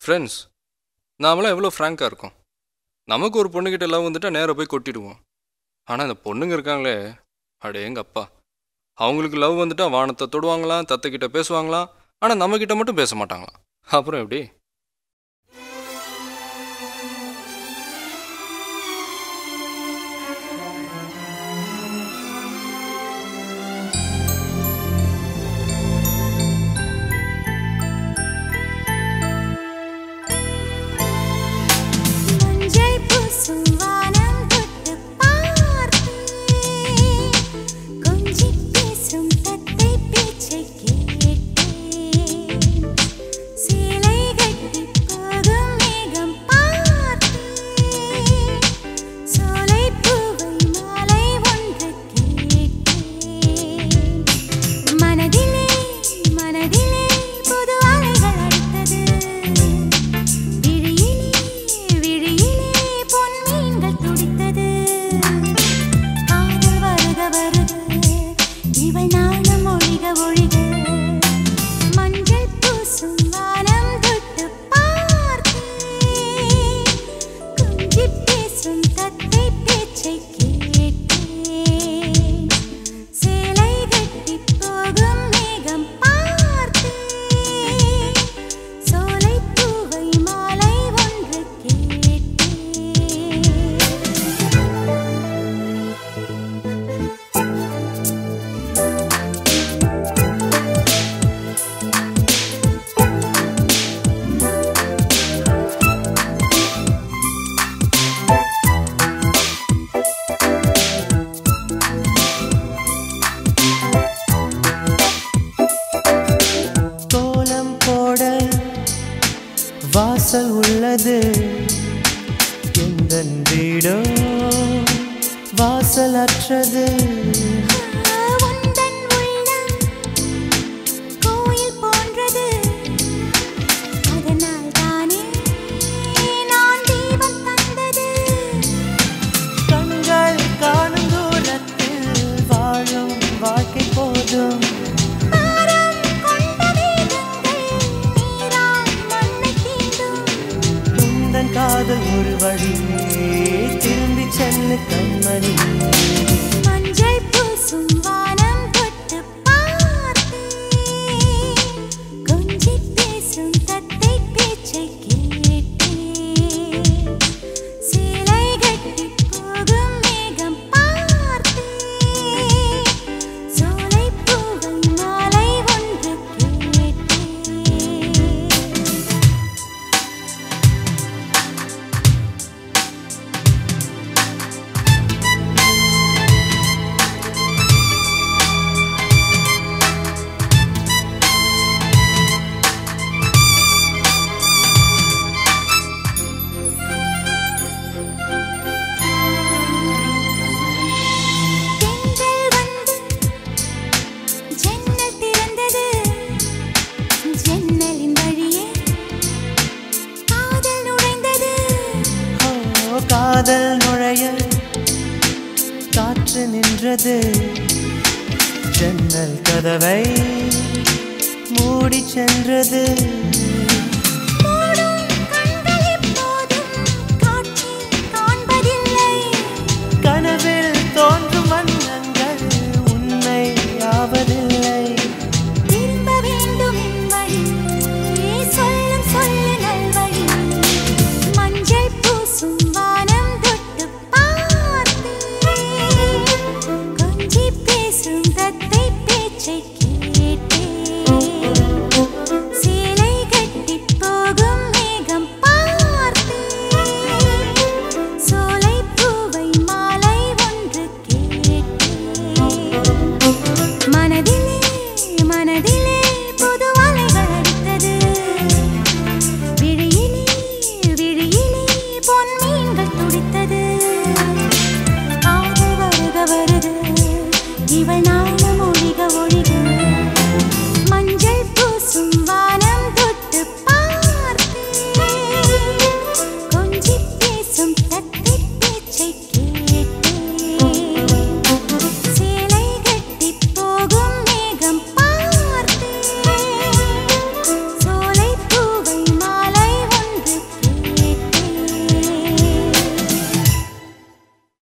friends நாமெல்லாம் எவ்வளோ ஃப்ராங்காக இருக்கோம் நமக்கு ஒரு பொண்ணுக்கிட்ட லவ் வந்துட்டால் நேராக போய் கொட்டிடுவோம் ஆனால் இந்த பொண்ணுங்க இருக்காங்களே அடே எங்கள் அப்பா அவங்களுக்கு லவ் வந்துட்டா வானத்தை தொடுவாங்களாம் தத்தைக்கிட்ட பேசுவாங்களாம் ஆனால் நம்மக்கிட்ட மட்டும் பேச மாட்டாங்களாம் அப்புறம் எப்படி மஞ்சள் பூசும் வானம் தொட்டு பார்த்தேன் கொஞ்சி பேசும் தத்தை பேச்சை கேட்டேன் சேலை கட்டி போகும் மேகம் பார்த்தேன் சோலை பூவை மாலை ஒன்று கேட்டேன் மனதிலே மனதிலே புது அலைகள் அடித்தது விழியிலே விழியிலே பொன்மீன்கள் துடித்தது காதல் வருக வருக இவள் நாணம் ஒழிக ஒழிக மஞ்சள் பூசும் வானம் தொட்டு பார்த்தேன் கொஞ்சி பேசும் தத்தை பேச்சை கேட்டேன் சேலை கட்டி போகும் மேகம் பார்த்தேன் சோலை பூவை மாலை ஒன்று கேட்டேன் கோலம் போட வாசல் உள்ளது எந்த வீடோ வாசல் அற்றது உந்தன் உள்ளம் கோயில் போன்றது அதனால் தானே நான் தீபம் தந்தது கண்கள் காணும் தூரத்தில் வாழும் வாழ்க்கை போதும் பாரம் கொண்ட மேகங்கள் நீரால் மண்ணை தீண்டும் உந்தன் காதல் ஒரு வழியே திரும்பி செல்லு கண்மணி மஞ்சள் பூசும் வானம் தொட்டு பார்த்தேன் கொஞ்சி பேசும் தத்தை பேச்சை கேட்டேன் சேலை கட்டி போகும் மேகம் பார்த்தேன் சோலை பூவை மாலை ஒன்று கேட்டேன் தென்றல் வந்து ஜன்னல் திறந்தது ஜன்னலின் வழியே காதல் நுழைந்தது ஓ காதல் நுழைய காற்று நின்றது ஜன்னல் கதவை மூடி சென்றது